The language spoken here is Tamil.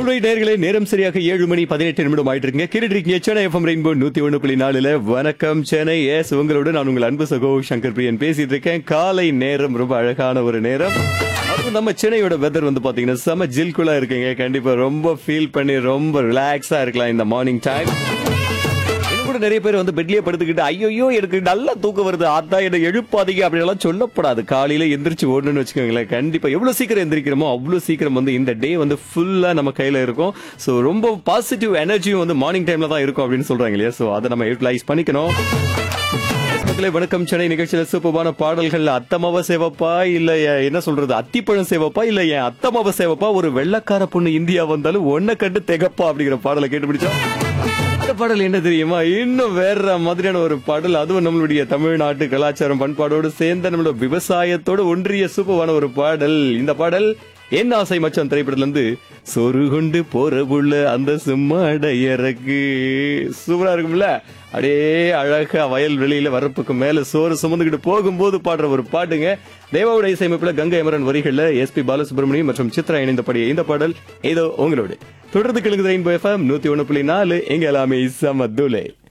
ஆல்ரைட் நேர்களே நேரம் சரியாக ஏழு மணி பதினெட்டு நிமிடம் ஆயிட்டு இருக்குங்க கேட்டுட்டு இருக்கீங்க சென்னை எஃப்எம் ரெயின்போ நூத்தி ஒண்ணு புள்ளி நாலுல வணக்கம் சென்னை எஸ் உங்களோட நான் உங்கள் அன்பு சகோ சங்கர் பிரியன் பேசிட்டு இருக்கேன் காலை நேரம் ரொம்ப அழகான ஒரு நேரம் அதுவும் நம்ம சென்னையோட வெதர் வந்து பாத்தீங்கன்னா செம ஜில்குலா இருக்குங்க கண்டிப்பா ரொம்ப ஃபீல் பண்ணி ரொம்ப ரிலாக்ஸா இருக்கலாம் இந்த மார்னிங் டைம் இன்னும் கூட நிறைய பேர் வந்து பெட்லயே படுத்துக்கிட்டு ஐயோ எனக்கு நல்லா தூக்கம் வருது அதான் என்ன எழுப்பாதீங்க அப்படின்லாம் சொல்லப்படாது காலையில எந்திரிச்சு ஓடணும்னு வச்சுக்கோங்களேன் கண்டிப்பா எவ்வளவு சீக்கிரம் எந்திரிக்கிறோமோ அவ்வளவு சீக்கிரம் வந்து இந்த டே வந்து ஃபுல்லா நம்ம கையில இருக்கும் சோ ரொம்ப பாசிட்டிவ் எனர்ஜியும் வந்து மார்னிங் டைம்ல தான் இருக்கும் அப்படின்னு சொல்றாங்க இல்லையா சோ அதை நம்ம யூட்டிலைஸ் பண்ணிக்கணும் மக்களே வணக்கம் சென்னை நிகழ்ச்சியில சூப்பரான பாடல்கள் அத்தமாவ சேவப்பா இல்ல எ- என்ன சொல்றது அத்திப்பழம் சேவப்பா இல்ல என் அத்தமாவ சேவப்பா ஒரு வெள்ளக்கார பொண்ணு இந்தியா வந்தாலும் ஒன்ன கண்டு திகப்பா அப்படிங்கிற பாடலை கேட்டு பிடிச்சோம் இந்த பாடல் என்ன தெரியுமா இன்னும் வேற மாதிரியான ஒரு பாடல் அதுவும் நம்மளுடைய தமிழ்நாட்டு கலாச்சாரம் பண்பாடோடு சேர்ந்த நம்மளோட விவசாயத்தோடு ஒன்றிய சூப்பரான ஒரு பாடல் இந்த பாடல் என்ன ஆசை மச்சான் திரைப்படத்துல இருந்து சொரு கொண்டு போற புள்ள அந்த சும்மாடையறக்கு சூப்பரா இருக்கும்ல அப்படியே அழகா வயல் வெளியில வரப்புக்கு மேல சோறு சுமந்துக்கிட்டு போகும்போது பாடுற ஒரு பாட்டுங்க தேவாவுடைய இசையமைப்புல கங்கை அமரன் வரிகள்ல எஸ்பி பாலசுப்ரமணியம் மற்றும் சித்ரா இணைந்த பாடிய இந்த பாடல் ஏதோ உங்களோட தொடர்ந்து கிழக்கு ரெயின்போ எஃப்எம் நூத்தி ஒண்ணு புள்ளி நாலு எங்க எல்லாமே சமதுலே